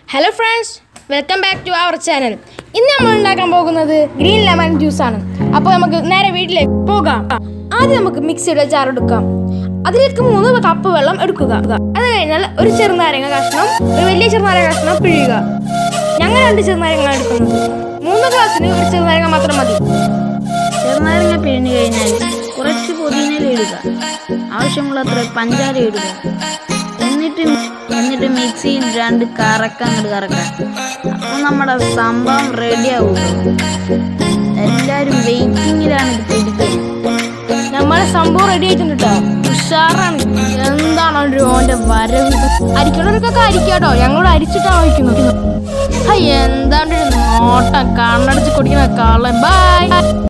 hello friends welcome back to our channel ഇന്ന് നമ്മൾ ഉണ്ടാക്കാൻ പോകുന്നത് ഗ്രീൻ ലെമൺ ജ്യൂസ് ആണ് അപ്പോൾ നമുക്ക് നേരെ വീട്ടിലേക്ക് പോകാം ആദ്യം നമുക്ക് മിക്സിയുടെ ജാർ എടുക്കാം അതിലേക്ക് മൂന്ന് കപ്പ് വെള്ളം എടുക്കുക അത് കഴിഞ്ഞാൽ ഒരു ചെറുനാരങ്ങ കഷ്ണം ഒരു വലിയ ചെറുനാരങ്ങ കഷ്ണം പിഴിയുക ഞങ്ങൾ രണ്ട് ചെറുനാരങ്ങ എടുക്കുന്നത് മൂന്ന് ഗ്ലാസ്സിന് ഒരു ചെറുനാരങ്ങ മാത്രം മതി ചെറുനാരങ്ങ പിഴിഞ്ഞു കഴിഞ്ഞാൽ കുറച്ച് പുതിനയില ഇടുക ആവശ്യമുള്ളത്ര പഞ്ചാര ഇടുക എന്നിട്ട് എന്നിട്ട് മിക്സിയിൽ രണ്ട് കറക്കം അങ്ങോട്ട് കറക്കാം അപ്പോൾ നമ്മുടെ സംഭവം റെഡി ആവും എല്ലാവരും വെയിറ്റിങ്ങിലാണ് ഇത് കുടിക്കാൻ നമ്മളെ സംഭവം റെഡി ആയിട്ടുണ്ട് കേട്ടോ ഉഷാറാണ് എന്താണ് ഒരു ഓന്റെ വരവ് അരിക്കണവർക്കൊക്കെ അരിക്കാട്ടോ ഞങ്ങളോട് അരിച്ചിട്ടാണ് വയ്ക്കുന്നത് ഹൈ എന്താണ് ഒരു നോട്ടം കണ്ണടച്ച് കുടിക്കുന്ന കള്ളൻ ബൈ